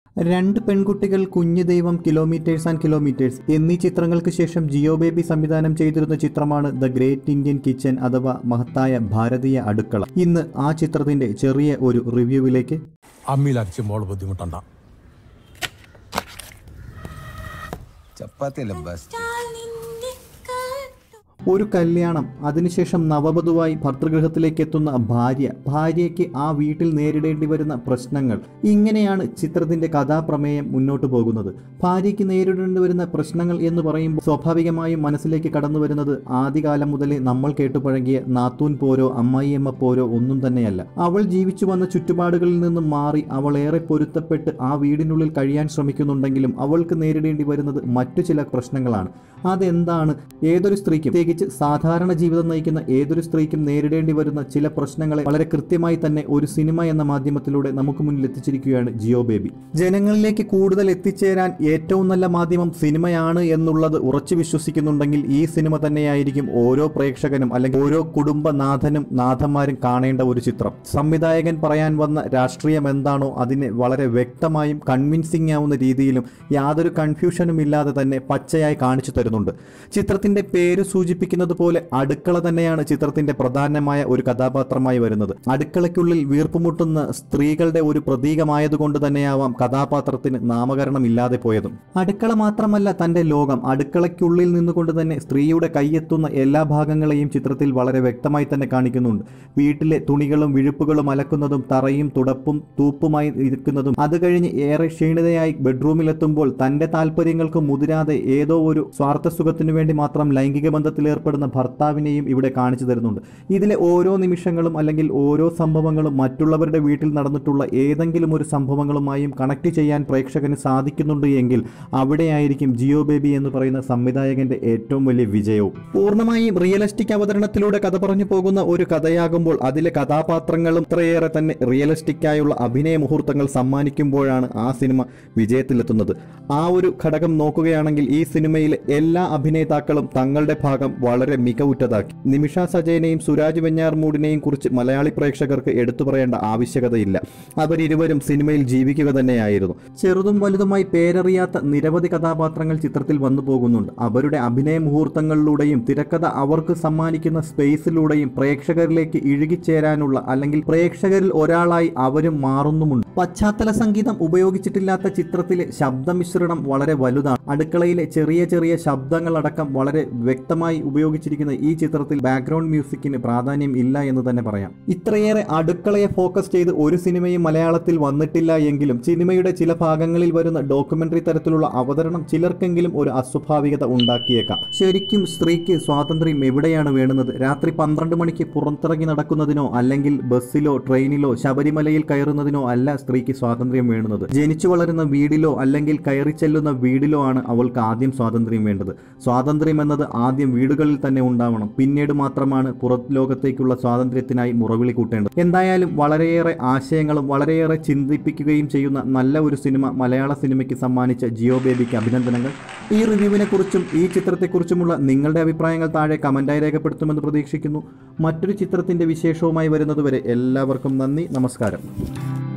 രണ്ട് പെൺകുട്ടികൾ കുഞ്ഞു ദൈവം കിലോമീറ്റേഴ്സ് ആൻഡ് കിലോമീറ്റേഴ്സ് എന്നീ ചിത്രങ്ങൾക്ക് ശേഷം ജിയോ ബേബി സംവിധാനം ചെയ്തിരുന്ന ചിത്രമാണ് ദ ഗ്രേറ്റ് ഇന്ത്യൻ കിച്ചൻ അഥവാ മഹത്തായ ഭാരതീയ അടുക്കള ഇന്ന് ആ ചിത്രത്തിന്റെ ചെറിയ ഒരു റിവ്യൂവിലേക്ക് അമ്മിയിലരച്ച് മോള് ബുദ്ധിമുട്ടണ്ട ചപ്പാത്തി അല്ല ബസ് ഒരു കല്യാണം അതിനുശേഷം നവവധുവായി ഭർതൃഗൃഹത്തിലേക്ക് എത്തുന്ന ഭാര്യ ഭാര്യയ്ക്ക് ആ വീട്ടിൽ നേരിടേണ്ടി വരുന്ന പ്രശ്നങ്ങൾ ഇങ്ങനെയാണ് ചിത്രത്തിന്റെ കഥാപ്രമേയം മുന്നോട്ട് പോകുന്നത് ഭാര്യയ്ക്ക് നേരിടേണ്ടി വരുന്ന പ്രശ്നങ്ങൾ എന്ന് പറയുമ്പോൾ സ്വാഭാവികമായും മനസ്സിലേക്ക് കടന്നു വരുന്നത് ആദ്യകാലം മുതലേ നമ്മൾ കേട്ടുപഴകിയ നാത്തൂൻ പോരോ അമ്മായിയമ്മ പോരോ ഒന്നും തന്നെയല്ല അവൾ ജീവിച്ചു വന്ന ചുറ്റുപാടുകളിൽ നിന്നും മാറി അവൾ ഏറെ പൊരുത്തപ്പെട്ട് ആ വീടിനുള്ളിൽ കഴിയാൻ ശ്രമിക്കുന്നുണ്ടെങ്കിലും അവൾക്ക് നേരിടേണ്ടി വരുന്നത് മറ്റു ചില പ്രശ്നങ്ങളാണ് അതെന്താണ് ഏതൊരു സ്ത്രീക്കും പ്രത്യേകിച്ച് സാധാരണ ജീവിതം നയിക്കുന്ന ഏതൊരു സ്ത്രീക്കും നേരിടേണ്ടി വരുന്ന ചില പ്രശ്നങ്ങളെ വളരെ കൃത്യമായി തന്നെ ഒരു സിനിമ എന്ന മാധ്യമത്തിലൂടെ നമുക്ക് മുന്നിൽ എത്തിച്ചിരിക്കുകയാണ് ജിയോ ബേബി ജനങ്ങളിലേക്ക് കൂടുതൽ എത്തിച്ചേരാൻ ഏറ്റവും നല്ല മാധ്യമം സിനിമയാണ് എന്നുള്ളത് ഉറച്ചു വിശ്വസിക്കുന്നുണ്ടെങ്കിൽ ഈ സിനിമ തന്നെയായിരിക്കും ഓരോ പ്രേക്ഷകനും അല്ലെങ്കിൽ ഓരോ കുടുംബനാഥനും നാഥന്മാരും കാണേണ്ട ഒരു ചിത്രം സംവിധായകൻ പറയാൻ വന്ന രാഷ്ട്രീയം എന്താണോ അതിനെ വളരെ വ്യക്തമായും കൺവിൻസിംഗ് ആവുന്ന രീതിയിലും യാതൊരു കൺഫ്യൂഷനും ഇല്ലാതെ തന്നെ പച്ചയായി കാണിച്ചു തരുന്നുണ്ട് ചിത്രത്തിന്റെ പേര് സൂചിപ്പിക്കുന്നത് പോലെ അടുക്കള തന്നെയാണ് ചിത്രത്തിന്റെ പ്രധാനമായ ഒരു കഥാപാത്രമായി വരുന്നത് അടുക്കളയ്ക്കുള്ളിൽ വീർപ്പുമുട്ടുന്ന സ്ത്രീകളുടെ ഒരു പ്രതീകമായതുകൊണ്ട് തന്നെയാവാം കഥാപാത്രത്തിന് നാമകരണം ഇല്ലാതെ പോയതും അടുക്കള മാത്രമല്ല തന്റെ ലോകം അടുക്കളയ്ക്കുള്ളിൽ നിന്നുകൊണ്ട് തന്നെ സ്ത്രീയുടെ കൈയെത്തുന്ന എല്ലാ ഭാഗങ്ങളെയും ചിത്രത്തിൽ വളരെ വ്യക്തമായി തന്നെ കാണിക്കുന്നുണ്ട് വീട്ടിലെ തുണികളും വിഴുപ്പുകളും അലക്കുന്നതും തറയും തുടപ്പും തൂപ്പുമായി ഇരിക്കുന്നതും അത് കഴിഞ്ഞ് ഏറെ ക്ഷീണിതയായി ബെഡ്റൂമിലെത്തുമ്പോൾ തന്റെ താല്പര്യങ്ങൾക്ക് മുതിരാതെ ഏതോ ഒരു സ്വാർത്ഥ സുഖത്തിനു വേണ്ടി മാത്രം ലൈംഗിക ബന്ധത്തിൽ ഏർപ്പെടുന്ന ഭർത്താവിനെയും ഇവിടെ കാണിച്ചു തരുന്നുണ്ട് ഇതിലെ ഓരോ നിമിഷങ്ങളും അല്ലെങ്കിൽ ഓരോ സംഭവങ്ങളും മറ്റുള്ളവരുടെ വീട്ടിൽ നടന്നിട്ടുള്ള ഏതെങ്കിലും ഒരു സംഭവങ്ങളുമായും കണക്ട് ചെയ്യാൻ പ്രേക്ഷകന് സാധിക്കുന്നുണ്ട് എങ്കിൽ അവിടെയായിരിക്കും ജിയോ ബേബി എന്ന് പറയുന്ന സംവിധായകന്റെ ഏറ്റവും വലിയ വിജയവും പൂർണ്ണമായും റിയലിസ്റ്റിക് അവതരണത്തിലൂടെ കഥ പറഞ്ഞു പോകുന്ന ഒരു കഥയാകുമ്പോൾ അതിലെ കഥാപാത്രങ്ങളും ഇത്രയേറെ തന്നെ റിയലിസ്റ്റിക് ആയുള്ള അഭിനയ മുഹൂർത്തങ്ങൾ സമ്മാനിക്കുമ്പോഴാണ് ആ സിനിമ വിജയത്തിലെത്തുന്നത് ആ ഒരു ഘടകം നോക്കുകയാണെങ്കിൽ ഈ സിനിമയിലെ എല്ലാ അഭിനേതാക്കളും തങ്ങളുടെ ഭാഗം വളരെ മികവുറ്റതാക്കി നിമിഷ സജയനെയും സുരാജ് വെഞ്ഞാർമൂടിനെയും കുറിച്ച് മലയാളി പ്രേക്ഷകർക്ക് എടുത്തു പറയേണ്ട ആവശ്യകതയില്ല അവരിരുവരും സിനിമയിൽ ജീവിക്കുക തന്നെയായിരുന്നു ചെറുതും വലുതുമായി പേരറിയാത്ത നിരവധി കഥാപാത്രങ്ങൾ ചിത്രത്തിൽ വന്നു പോകുന്നുണ്ട് അവരുടെ അഭിനയ മുഹൂർത്തങ്ങളിലൂടെയും തിരക്കഥ അവർക്ക് സമ്മാനിക്കുന്ന സ്പേസിലൂടെയും പ്രേക്ഷകരിലേക്ക് ഇഴുകിച്ചേരാനുള്ള അല്ലെങ്കിൽ പ്രേക്ഷകരിൽ ഒരാളായി അവരും മാറുന്നുമുണ്ട് പശ്ചാത്തല സംഗീതം ഉപയോഗിച്ചിട്ടില്ലാത്ത ചിത്രത്തിലെ ശബ്ദമിശ്രണം വളരെ വലുതാണ് അടുക്കളയിലെ ചെറിയ ചെറിയ ശബ്ദങ്ങളടക്കം വളരെ വ്യക്തമായി ഉപയോഗിച്ചിരിക്കുന്ന ഈ ചിത്രത്തിൽ ബാക്ക്ഗ്രൗണ്ട് മ്യൂസിക്കിന് പ്രാധാന്യം ഇല്ല എന്ന് തന്നെ പറയാം ഇത്രയേറെ അടുക്കളയെ ഫോക്കസ് ചെയ്ത് ഒരു സിനിമയും മലയാളത്തിൽ വന്നിട്ടില്ല എങ്കിലും സിനിമയുടെ ചില ഭാഗങ്ങളിൽ വരുന്ന ഡോക്യുമെന്ററി തരത്തിലുള്ള അവതരണം ചിലർക്കെങ്കിലും ഒരു അസ്വാഭാവികത ഉണ്ടാക്കിയേക്കാം ശരിക്കും സ്ത്രീക്ക് സ്വാതന്ത്ര്യം എവിടെയാണ് വേണ്ടുന്നത് രാത്രി പന്ത്രണ്ട് മണിക്ക് പുറത്തിറങ്ങി നടക്കുന്നതിനോ അല്ലെങ്കിൽ ബസ്സിലോ ട്രെയിനിലോ ശബരിമലയിൽ കയറുന്നതിനോ അല്ല സ്ത്രീക്ക് സ്വാതന്ത്ര്യം വേണ്ടുന്നത് ജനിച്ചു വളരുന്ന വീടിലോ അല്ലെങ്കിൽ കയറി ചെല്ലുന്ന വീടിലോ ആണ് അവൾക്ക് ആദ്യം സ്വാതന്ത്ര്യം വേണ്ടത് സ്വാതന്ത്ര്യം എന്നത് ആദ്യം വീടുകളിൽ തന്നെ ഉണ്ടാവണം പിന്നീട് മാത്രമാണ് പുറം ലോകത്തേക്കുള്ള സ്വാതന്ത്ര്യത്തിനായി മുറവിളി കൂട്ടേണ്ടത് എന്തായാലും വളരെയേറെ ആശയങ്ങളും വളരെയേറെ ചിന്തിപ്പിക്കുകയും ചെയ്യുന്ന നല്ല ഒരു സിനിമ മലയാള സിനിമയ്ക്ക് സമ്മാനിച്ച ജിയോ ബേബിക്ക് അഭിനന്ദനങ്ങൾ ഈ റിവ്യൂവിനെ കുറിച്ചും ഈ ചിത്രത്തെക്കുറിച്ചുമുള്ള നിങ്ങളുടെ അഭിപ്രായങ്ങൾ താഴെ കമന്റായി രേഖപ്പെടുത്തുമെന്ന് പ്രതീക്ഷിക്കുന്നു മറ്റൊരു ചിത്രത്തിന്റെ വിശേഷവുമായി വരുന്നതുവരെ എല്ലാവർക്കും നന്ദി നമസ്കാരം